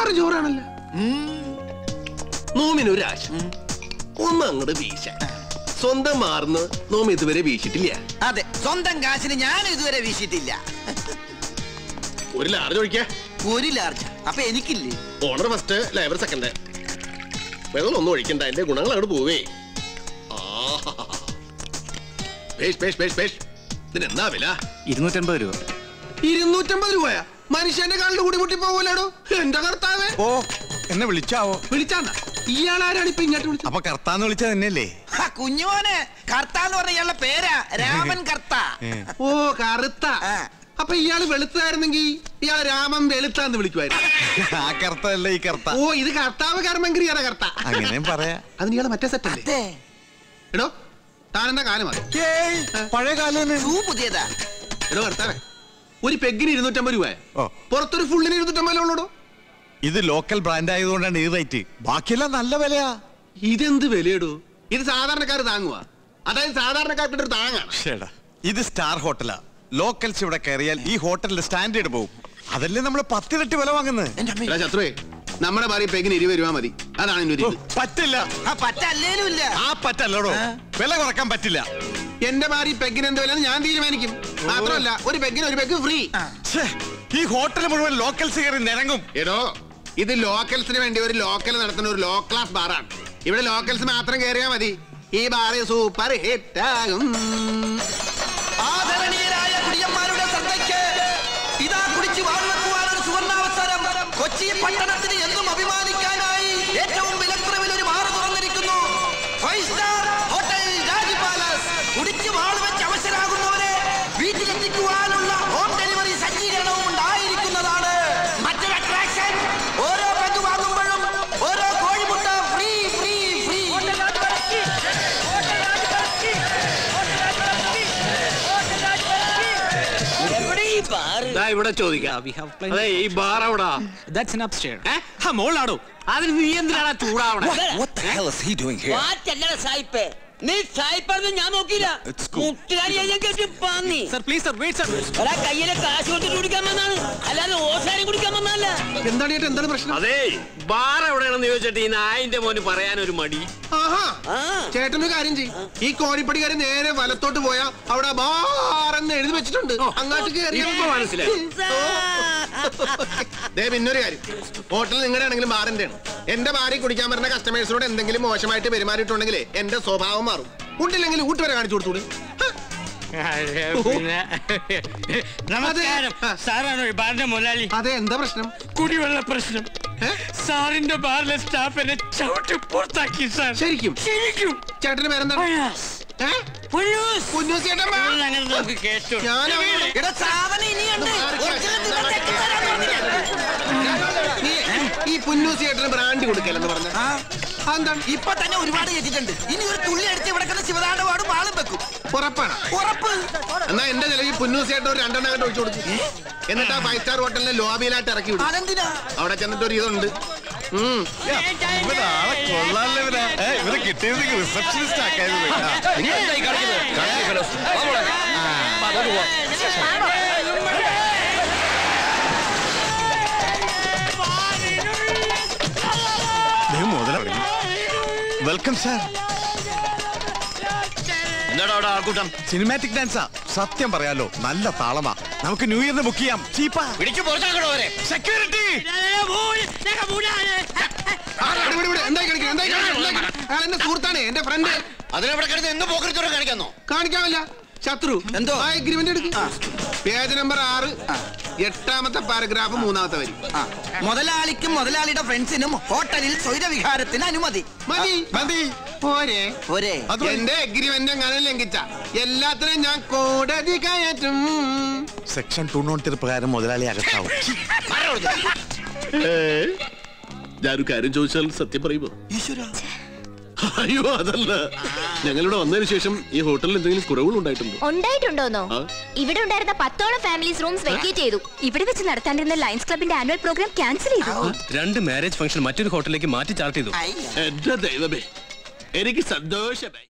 സാമ്പാർ ചോറാണല്ലോ നോമിന് ഒരു ആശ ഒന്ന് അങ്ങോട്ട് വീശ സ്വന്തം മാറുന്ന നോം ഇതുവരെ വീശിട്ടില്ല അതെ സ്വന്തം കാശിന് ഞാൻ ഇതുവരെ വീശിയിട്ടില്ല ഒരു ലാർജ് ഒഴിക്ക ഒരു ലാർജ് അപ്പൊ എനിക്കില്ലേ ഓണർ ഫസ്റ്റ് ലേബർ സെക്കൻഡ് വെള്ളം ഒന്നും ഒഴിക്കണ്ട എന്റെ ഗുണങ്ങൾ അങ്ങോട്ട് പോവേ ആഹാ. പേഷ്, പേഷ്, പേഷ്, പേഷ്. ഇതിനെന്താ വില ഇരുന്നൂറ്റമ്പത് രൂപ ഇരുന്നൂറ്റമ്പത് രൂപയാ മനുഷ്യന്റെ കാലിൽ കൂടി മുട്ടി പോവല്ലേടോ എന്റെ കർത്താവേ ഓ എന്നെ വിളിച്ചാവോ വിളിച്ചാണ്ട ഇയാളാരാണ് ഇപ്പൊ ഇങ്ങോട്ട് വിളിച്ചത് അപ്പൊ കർത്താന്ന് വിളിച്ചത് തന്നെയല്ലേ ഹ, കുഞ്ഞുമോനെ കർത്ത എന്ന് പറഞ്ഞ ഇയാളുടെ പേരാ രാമൻ കർത്ത ഓ കറുത്ത ആ. അപ്പൊ ഇയാള് വെളുത്തായിരുന്നെങ്കിൽ ഇയാള് രാമൻ വെളുത്താന്ന് വിളിക്കുമായിരുന്നു ആ കർത്തല്ല ഈ കർത്ത ഓ ഇത് കർത്താവ് കർമ്മങ്കരിയാണ് കർത്ത അങ്ങനെയും പറയാ അതിന് ഇയാള് മറ്റേ സെറ്റ് അല്ലേ അതെ എടോ താനെന്താ കാലം അത് ഏയ്, പഴയ കാലം ഷൂ പുതിയതാ എടോ കർത്താവേ ഒരു പെഗിന് ഇരുന്നൂറ്റമ്പത് രൂപ ഓ പുറത്തൊരു ഫുള്ളിന് ഇരുന്നൂറ്റമ്പത് ഉള്ളൂടോ ഇത് ലോക്കൽ ബ്രാൻഡ് ആയതുകൊണ്ടാണ് ഈ റേറ്റ് ബാക്കിയെല്ലാം നല്ല വിലയാ ഇതെന്ത് വിലയിടോ ഇത് സാധാരണക്കാർ താങ്ങുക അതായത് സാധാരണക്കാർക്ക് ഒരു താങ്ങാണ് ശ്ശേടാ, ഇത് സ്റ്റാർ ഹോട്ടലാ ലോക്കൽസ് ഇവിടെ കയറിയാൽ ഈ ഹോട്ടലിന്റെ സ്റ്റാൻഡേർഡ് പോകും അതല്ലേ നമ്മൾ പത്തിരട്ടി വില വാങ്ങുന്നത് എന്റെ അമ്മേ എടാ ശത്രുവേ നമ്മുടെ പറയും പെഗിന് ഇരുപത് രൂപ മതി അതാണ് എൻ്റെ ഒരു ഓ, ഇത് പറ്റില്ല ആ പറ്റല്ലേലും ഇല്ല ആ പറ്റല്ലോടോ വില കുറക്കാൻ പറ്റില്ല എന്റെ മാറി പെഗിന് എന്ത് വില ഞാൻ തീരുമാനിക്കും മാത്രമല്ല ഒരു പെഗിന് ഒരു പെഗ് ഫ്രീ ഛേ, ഈ ഹോട്ടൽ മുഴുവൻ ലോക്കൽസ് കയറി നിരങ്ങും എടോ ഇത് ലോക്കൽസിന് വേണ്ടി ഒരു ലോക്കൽ നടത്തുന്ന ഒരു ലോ ക്ലാസ് ബാറാണ് ഇവിടെ ലോക്കൽസ് മാത്രം കയറിയാൽ മതി ഈ ബാറ് സൂപ്പർ ഹിറ്റ് ആകും ആദരണീയരായ കുടിയന്മാരുടെ ശ്രദ്ധയ്ക്ക് ഇതാ കുടിച്ചു വാഴ്വെക്കുവാനൊരു സുവർണാവസരം കൊച്ചി പട്ടണത്തിന് എന്നും അഭിമാനിക്കാനായി ഏറ്റവും വിലക്കുറവിൽ ഒരു മാറ് തുറന്നിരിക്കുന്നു five star hotel Raj Palace കുടിച്ചു വാൾ വെച്ച് അവസരാകുന്നവരെ വീട്ടിലെത്തിക്കുവാനുള്ള ഹോം ഡെലിവറി സജ്ജീകരണവും ഉണ്ടായിരിക്കുന്നതാണ് മറ്റൊരു അട്രാക്ഷൻ ഓരോ പെഗ് വാങ്ങുമ്പോഴും ഓരോ കോഴിമുട്ട ഫ്രീ ഫ്രീ ഫ്രീ ദാ ഇവിടെ ചോദിക്കാം അതെ ഈ ബാർ എവിടാ മോളാടോ അതിന് നീ എന്തിനാണ് ചൂടാവണേ വാറ്റല്ലട സായിപ്പ് നീ സായിപ്പാണെന്ന് ഞാൻ നോക്കിയില്ല മുട്ടുകാരി ഞാൻ കേട്ടു പാന്നി sir please sir wait sir ഒരാ കയ്യിലെ കാശ് കൊടുത്തിട്ട് കുടിക്കാൻ വന്നാണ് അല്ലാതെ ഓശാരം കുടിക്കാൻ വന്നല്ല എന്താണ് ചേട്ടാ എന്താണ് പ്രശ്നം അതെ ബാർ എവിടെയാണെന്ന് ചോദിച്ചിട്ട് ഈ നായിന്റെ മോന് പറയാനൊരു മടി ആഹാ ആ ചേട്ടനൊരു കാര്യം ചെയ്യും ഈ കോഴിപ്പടിക്കാരൻ നേരെ വലത്തോട്ട് പോയാ അവിടെ ബാറെന്ന് എഴുതി വെച്ചിട്ടുണ്ട് അങ്ങോട്ട് കയറി ഇപ്പൊ മനസ്സിലായി ദേ പിന്നൊരു കാര്യം ഹോട്ടൽ നിങ്ങളുടെ ആണെങ്കിലും ബാറിന്റെ ആണ് എന്റെ ബാറിൽ കുടിക്കാൻ വരുന്ന കസ്റ്റമേഴ്സിനോട് എന്തെങ്കിലും മോശമായിട്ട് പെരുമാറിയിട്ടുണ്ടെങ്കിലേ എന്റെ സ്വഭാവം മാറും കൂട്ടില്ലെങ്കിൽ ഊട്ട് വരെ കാണിച്ചു കൊടുത്തൂടെ ഹ, പിന്നെ നമസ്കാരം. സാറാണോ ഈ ബാറിന്റെ മുതലാളി അതെ എന്താ പ്രശ്നം കുടിവെള്ള പ്രശ്നം ഏ? സാറിന്റെ ബാറിലെ സ്റ്റാഫ് എന്നെ ചവിട്ടി പുറത്താക്കി സാർ ശരിക്കും ശരിക്കും ചേട്ടന്റെ പേരെന്താണ് ഏ? കുഞ്ഞൂസ് ചേട്ടൻ വാ. അങ്ങനെ നമുക്ക് കേട്ടു ഞാൻ അവനോട് എടാ സാധനം ഇനിയുണ്ട് ഒറിജിനൽ നിങ്ങൾ തെറ്റിദ്ധരാൻ പറഞ്ഞില്ലേ? നീ ഈ പുന്നൂസ് ചേട്ടന് ബ്രാൻഡ് കൊടുക്കലെന്ന് പറഞ്ഞ ആ, എന്താണ് ഇപ്പൊ തന്നെ ഒരുപാട് കേട്ടിട്ടുണ്ട് ഇനി ഒരു തുള്ളി എടുത്ത് ഇവിടെ കിടന്ന് ശിവതാണ്ഡവാടും പാളും വെക്കും ഉറപ്പാണ് ഉറപ്പ് എന്നാ എന്റെ ചിലവ് ഈ പുന്നൂസ് ചേട്ടൻ ഒരു രണ്ടെണ്ണം അങ്ങോട്ട് ഒഴിച്ചു കൊടുക്കും എന്നിട്ട് ആ ഫൈവ് സ്റ്റാർ ഹോട്ടലിലെ ലോബിയിലായിട്ട് ഇറക്കി വിടും അതെന്തിനാ അവിടെ ചെന്നിട്ട് ഒരു ഇതുണ്ട് ഉം. ഇവരാളെ കൊള്ളാല്ലേ ഇവരെ ഏ, ഇവരെ കിട്ടിയത് റിസപ്ഷനിസ്റ്റ് ആക്കായിരുന്നു ആ. ദേ മുതലാളി വെൽക്കം സാർ എന്താടാ അവിടെ ആൾക്കൂട്ടം സിനിമാറ്റിക് ഡാൻസാ സത്യം പറയാലോ നല്ല താളമാ നമുക്ക് ന്യൂ ഇയറിന് ബുക്ക് ചെയ്യാം ചീപ്പാ പിടിച്ചു പുറത്താക്കണോ അവരെ സെക്യൂരിറ്റി ആ, ഇവിടെ, ഇവിടെ, ഇവിടെ. എന്തായി കാണിക്കണം? എന്തായി കാണിക്കണം? എന്തായി കാണിക്കണം? അയാൾ എന്റെ സുഹൃത്താണ് എന്റെ ഫ്രണ്ട് അതിനെവിടെ കിടന്ന് എന്ന് പോക്കറിച്ചോടെ കാണിക്കാന്നോ കാണിക്കാമല്ല ശത്രു എന്തോ? ആ എഗ്രിമെന്റ് എടുക്കും പേജ് നമ്പർ ആറ് എട്ടാമത്തെ പാരഗ്രാഫ് മൂന്നാമത്തെ വരി ആ, മുതലാളിക്കും മുതലാളിയുടെ ഫ്രണ്ട്സിനും ഹോട്ടലിൽ സ്വൈരവിഹാരത്തിന് അനുമതി മതി മതി പോരെ ഒരേ അത് മതി. എന്റെ എഗ്രിമെന്റ് അങ്ങനെ ലംഘിച്ച എല്ലാത്തിനും ഞാൻ കോടതി കയറ്റും സെക്ഷൻ ടു നോട്ട് ത്രീ പ്രകാരം മുതലാളി അകത്താവും ഞാനൊരു കാര്യം ചോദിച്ചാൽ സത്യം പറയുമോ ഈശ്വര അയ്യോ അതല്ല ഞങ്ങളിവിടെ വന്നതിന് ശേഷം ഈ ഹോട്ടലിൽ എന്തെങ്കിലും കുറവുകൾ ഉണ്ടായിട്ടുണ്ടോ ഉണ്ടായിട്ടുണ്ടോന്നോ ആ. ഇവിടെ ഉണ്ടായിരുന്ന പത്തോളം ഫാമിലീസ് റൂംസ് വെക്കേറ്റ് ചെയ്തു ഇവിടെ വെച്ച് നടത്താനിരുന്ന ലയൺസ് ക്ലബിന്റെ ആനുവൽ പ്രോഗ്രാം ക്യാൻസൽ ചെയ്തു രണ്ട് മാരേജ് ഫംഗ്ഷൻ മറ്റൊരു ഹോട്ടലിലേക്ക് മാറ്റി ചാർട്ട് ചെയ്തു അയ്യ എന്റെ ദൈവമേ എനിക്ക് സന്തോഷമായി